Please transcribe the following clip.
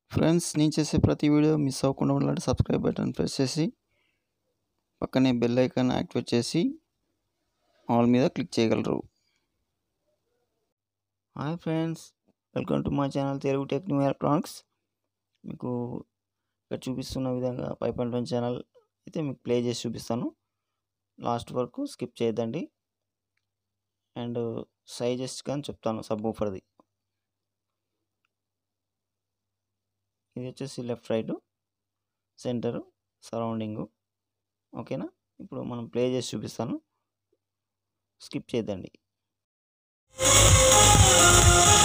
friends నేను చేసే ప్రతి వీడియో మిస్ అవ్వకుండా ఉండాలంటే సబ్స్క్రైబ్ బటన్ ప్రెస్ చేసి పక్కనే బెల్ ఐకాన్ యాక్టివేట్ చేసి ఆల్ మీద క్లిక్ చేయగలరు హాయ్ ఫ్రెండ్స్ వెల్కమ్ టు మా channel Telugu tech new electronics మీకు ఇక్కడ చూపిస్తున్న విధంగా పైప్ అండ్ ఛానల్ అయితే మీకు ప్లే చేసి చూపిస్తాను లాస్ట్ వరకు స్కిప్ చేయొద్దండి అండ్ సైజెస్ కానీ చెప్తాను సబ్ ఊఫర్ది ఇది వచ్చేసి లెఫ్ట్ రైట్ సెంటరు సరౌండింగు ఓకేనా ఇప్పుడు మనం ప్లే చేసి చూపిస్తాను స్కిప్ చేయొద్దండి